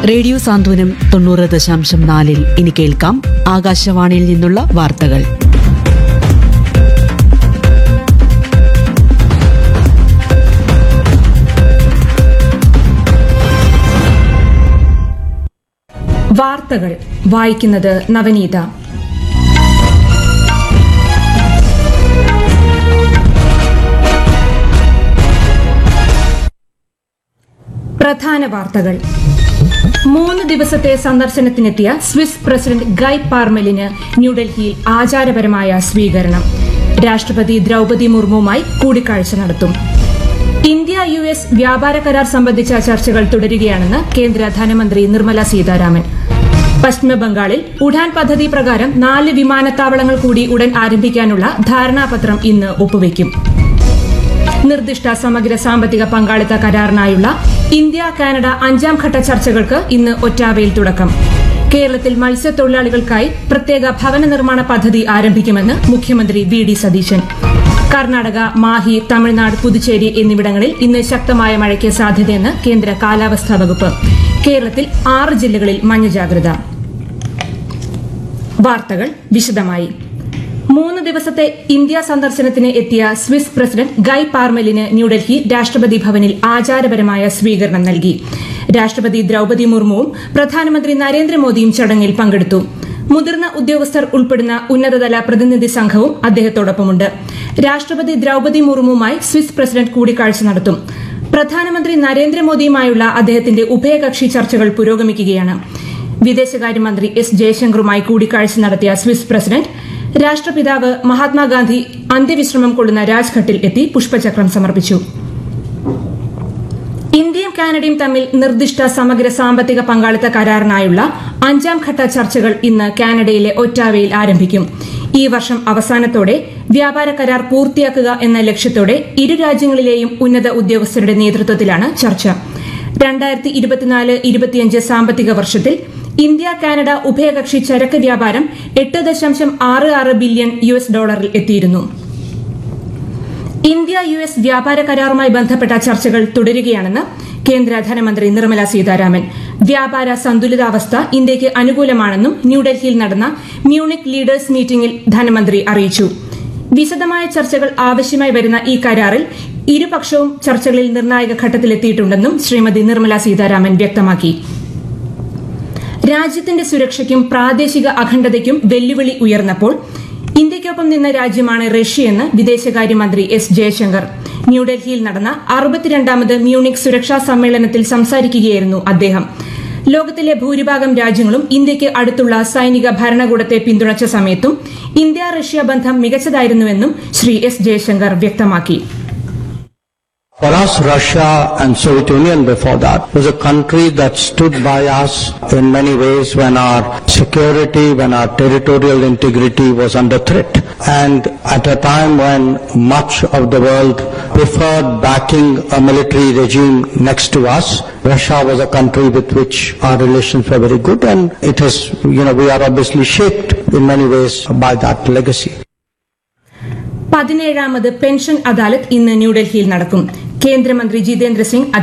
Radio സാന്ത്വനം തൊണ്ണൂറ് ദശാംശം നാലിൽ ഇനി കേൾക്കാം ആകാശവാണിയിൽ നിന്നുള്ള വാർത്തകൾ വാർത്തകൾ വായിക്കുന്നത് നവനീത പ്രധാന വാർത്തകൾ മൂന്ന് ദിവസത്തെ സന്ദർശനത്തിനെത്തിയ സ്വിസ് പ്രസിഡന്റ് ഗൈ പാർമെലിന് ന്യൂഡൽഹിയിൽ ആചാരപരമായ സ്വീകരണം രാഷ്ട്രപതി ദ്രൌപതി മുർമുവുമായി കൂടിക്കാഴ്ച നടത്തും ഇന്ത്യ യു എസ് വ്യാപാര കരാർ സംബന്ധിച്ച ചർച്ചകൾ തുടരുകയാണെന്ന് കേന്ദ്ര ധനമന്ത്രി നിർമ്മല സീതാരാമൻ പശ്ചിമബംഗാളിൽ ഉഡാൻ പദ്ധതി പ്രകാരം നാല് വിമാനത്താവളങ്ങൾ കൂടി ഉടൻ ആരംഭിക്കാനുള്ള ധാരണാപത്രം ഇന്ന് ഒപ്പുവയ്ക്കും നിർദ്ദിഷ്ട സമഗ്ര സാമ്പത്തിക പങ്കാളിത്ത കരാറിനായുള്ള ഇന്ത്യ കാനഡ അഞ്ചാം ഘട്ട ചർച്ചകൾക്ക് ഇന്ന് ഒറ്റാവയിൽ തുടക്കം കേരളത്തിൽ മത്സ്യത്തൊഴിലാളികൾക്കായി പ്രത്യേക ഭവന നിർമ്മാണ പദ്ധതി ആരംഭിക്കുമെന്ന് മുഖ്യമന്ത്രി വി ഡി സതീശൻ കർണാടക മാഹി തമിഴ്നാട് പുതുച്ചേരി എന്നിവിടങ്ങളിൽ ഇന്ന് ശക്തമായ മഴയ്ക്ക് സാധ്യതയെന്ന് കേന്ദ്ര കാലാവസ്ഥാ വകുപ്പ് കേരളത്തിൽ ആറ് ജില്ലകളിൽ മഞ്ഞ ജാഗ്രത വാർത്തകൾ വിശദമായി മൂന്ന് ദിവസത്തെ ഇന്ത്യ സന്ദർശനത്തിന് എത്തിയ സ്വിസ് പ്രസിഡന്റ് ഗൈ പാർമെലിന് ന്യൂഡൽഹി രാഷ്ട്രപതി ഭവനിൽ ആചാരപരമായ സ്വീകരണം നൽകി രാഷ്ട്രപതി ദ്രൌപതി മുർമുവും പ്രധാനമന്ത്രി നരേന്ദ്രമോദിയും ചടങ്ങിൽ പങ്കെടുത്തു മുതിർന്ന ഉദ്യോഗസ്ഥർ ഉൾപ്പെടുന്ന ഉന്നതതല പ്രതിനിധി സംഘവും അദ്ദേഹത്തോടൊപ്പമുണ്ട് രാഷ്ട്രപതി ദ്രൌപതി മുർമുവുമായി സ്വിസ് പ്രസിഡന്റ് കൂടിക്കാഴ്ച നടത്തും പ്രധാനമന്ത്രി നരേന്ദ്രമോദിയുമായുള്ള അദ്ദേഹത്തിന്റെ ഉഭയകക്ഷി ചർച്ചകൾ പുരോഗമിക്കുകയാണ് വിദേശകാര്യമന്ത്രി എസ് ജയശങ്കറുമായി കൂടിക്കാഴ്ച നടത്തിയ സ്വിസ് പ്രസിഡന്റ് രാഷ്ട്രപിതാവ് മഹാത്മാഗാന്ധി അന്ത്യവിശ്രമം കൊള്ളുന്ന രാജ്ഘട്ടിൽ എത്തി പുഷ്പചക്രം സമർപ്പിച്ചു ഇന്ത്യയും കാനഡയും തമ്മിൽ നിർദ്ദിഷ്ട സമഗ്ര സാമ്പത്തിക പങ്കാളിത്ത കരാറിനായുള്ള അഞ്ചാം ഘട്ട ചർച്ചകൾ ഇന്ന് കാനഡയിലെ ഒറ്റാവയിൽ ആരംഭിക്കും ഈ വർഷം അവസാനത്തോടെ വ്യാപാര കരാർ പൂർത്തിയാക്കുക എന്ന ലക്ഷ്യത്തോടെ ഇരു രാജ്യങ്ങളിലെയും ഉന്നത ഉദ്യോഗസ്ഥരുടെ നേതൃത്വത്തിലാണ് ചർച്ച രണ്ടായിരത്തി ഇരുപത്തിനാല് ഇരുപത്തിയഞ്ച് സാമ്പത്തിക വർഷത്തിൽ ഇന്ത്യ കാനഡ ഉഭയകക്ഷി ചരക്ക് വ്യാപാരം എട്ട് ദശാംശം ആറ് ആറ് ബില്യൺ യു എസ് ഡോളറിൽ എത്തിയിരുന്നു ഇന്ത്യ യു എസ് വ്യാപാര കരാറുമായി ബന്ധപ്പെട്ട ചർച്ചകൾ തുടരുകയാണെന്ന് കേന്ദ്ര ധനമന്ത്രി നിർമ്മല സീതാരാമൻ വ്യാപാര സന്തുലിതാവസ്ഥ ഇന്ത്യയ്ക്ക് അനുകൂലമാണെന്നും ന്യൂഡൽഹിയിൽ നടന്ന മ്യൂണിക് ലീഡേഴ്സ് മീറ്റിംഗിൽ ധനമന്ത്രി അറിയിച്ചു വിശദമായ ചർച്ചകൾ ആവശ്യമായി വരുന്ന ഈ കരാറിൽ ഇരുപക്ഷവും ചർച്ചകളിൽ നിർണായക ഘട്ടത്തിലെത്തിയിട്ടുണ്ടെന്നും ശ്രീമതി നിർമ്മല സീതാരാമൻ വ്യക്തമാക്കി രാജ്യത്തിന്റെ സുരക്ഷയ്ക്കും പ്രാദേശിക അഖണ്ഡതയ്ക്കും വെല്ലുവിളി ഉയർന്നപ്പോൾ ഇന്ത്യയ്ക്കൊപ്പം നിന്ന രാജ്യമാണ് റഷ്യയെന്ന് വിദേശകാര്യമന്ത്രി എസ് ജയശങ്കർ ന്യൂഡൽഹിയിൽ നടന്ന അറുപത്തിരണ്ടാമത് മ്യൂണിക് സുരക്ഷാ സമ്മേളനത്തിൽ സംസാരിക്കുകയായിരുന്നു അദ്ദേഹം ലോകത്തിലെ ഭൂരിഭാഗം രാജ്യങ്ങളും ഇന്ത്യയ്ക്ക് അടുത്തുള്ള സൈനിക ഭരണകൂടത്തെ പിന്തുണച്ച സമയത്തും ഇന്ത്യ റഷ്യ ബന്ധം മികച്ചതായിരുന്നുവെന്നും ശ്രീ എസ് ജയശങ്കർ വ്യക്തമാക്കി For us, Russia and Soviet Union before that was a country that stood by us in many ways when our security, when our territorial integrity was under threat. And at a time when much of the world preferred backing a military regime next to us, Russia was a country with which our relations were very good and it has, you know, we are obviously shaped in many ways by that legacy. പതിനേഴാമത് pension adalat ഇന്ന് ന്യൂഡൽഹിയിൽ നടക്കും കേന്ദ്രമന്ത്രി ജിതേന്ദ്ര സിംഗ്